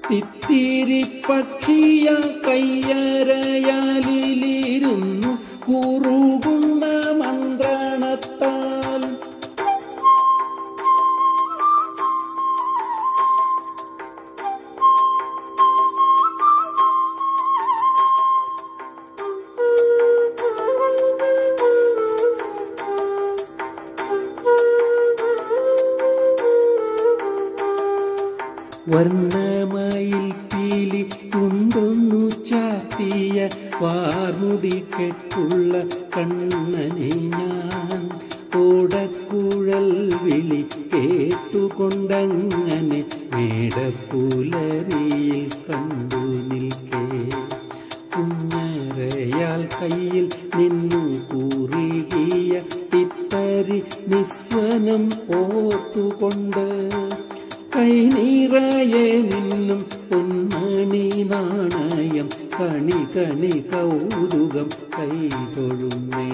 തിത്തിരി പക്ഷിയ കയ്യരയാലിലിരുന്നു കുറുകുന്ന മന്ത്രണത്താൽ വർണ്ണമയിൽ പീലി കൊണ്ടൊന്നു ചാത്തിയ വാർമുടി കെട്ടുള്ള കണ്ണനെ ഞാൻ ഓടക്കുഴൽ വിളി കേട്ടുകൊണ്ടങ്ങനെ മേടപ്പുലരിയിൽ കണ്ടു നിൽക്കേ കുഞ്ഞരയാൽ കയ്യിൽ നിന്നു കൂറികിയ തിത്തരി നിസ്വനം ഓർത്തുകൊണ്ട് കൈനീറയെ നിന്നും പൊന്മണി നാണയം കണി കണി കൗതുകം കൈതൊഴുന്നേ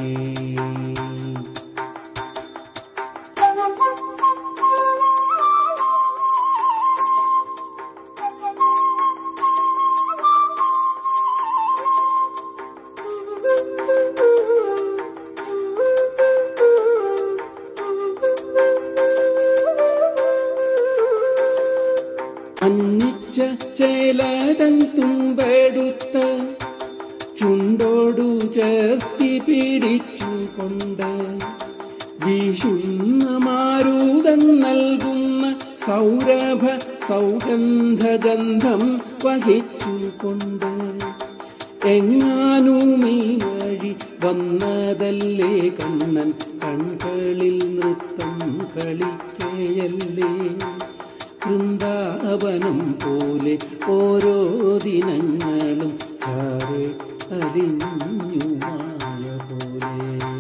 അന്നിച്ച ചേലതൻ തുമ്പെടുത്ത ചുണ്ടോടു ചേർത്തി പിടിച്ചുകൊണ്ട് വീശുന്ന മാരൂതൻ നൽകുന്ന സൗരഭ സൗഗന്ധഗന്ധം വഹിച്ചുകൊണ്ട് എങ്ങാനും ഈ വഴി വന്നതല്ലേ കണ്ണൻ കൺകളിൽ നൃത്തം കളിക്കയല്ലേ വൃന്ദാവനം പോലെ ഓരോ ദിനങ്ങളും ചാരെ അലിഞ്ഞു മായ പോലെ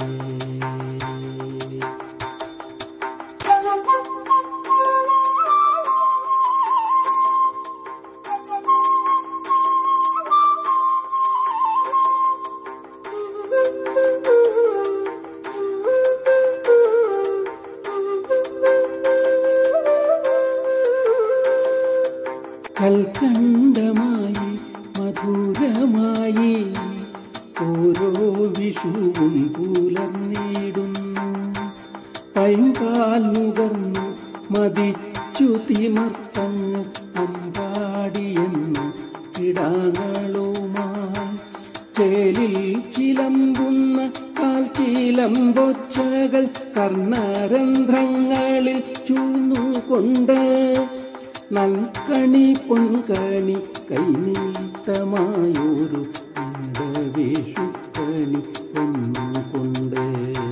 കൽക്കണ്ടമായി മധുരമായി ഓരോ വിഷുവും പുലർന്നിടുന്നു പൈങ്കാൽ മുകർന്നു മതിച്ചു തിമർത്തങ്ങ് അമ്പാടിയെന്നു കിടാങ്ങളുമായി ചേലിൽ ചിലമ്പുന്ന കാൽ ചിലമ്പൊച്ചകൾ കർണരന്ധ്രങ്ങളിൽ ചൂന്നുകൊണ്ട് നൽകണി പൊൻകണി കൈനീട്ടമായൊരു വേഷുക്കണി ഒന്നുകൊണ്ട്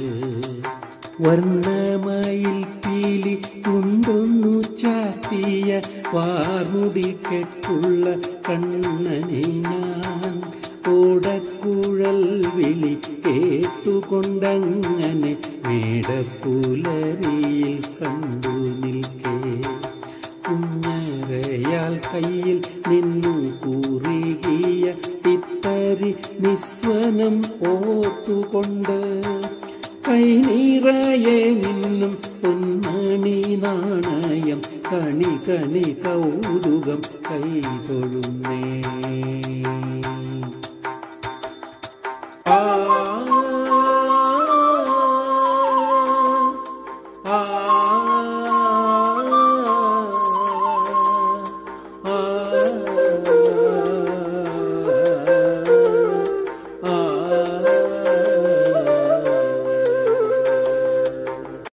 വർണ്ണമയിൽ പീലി കൊണ്ടൊന്നു ചാത്തിയ വാർമുടി കെട്ടുള്ള കണ്ണനെ ഞാൻ ഓടക്കുഴൽ വിളി കേട്ടുകൊണ്ടങ്ങനെ മേടപ്പുലരിയിൽ കണ്ടു നിൽക്കേ കുഞ്ഞരയാൽ കയ്യിൽ നിന്നു കൂറികിയ തിത്തരി നിസ്വനം ഓർത്തുകൊണ്ട് കൈനീറയെ നിന്നും പൊന്മണി നാണയം കണി കണി കൗതുകം കൈതൊഴുന്നേ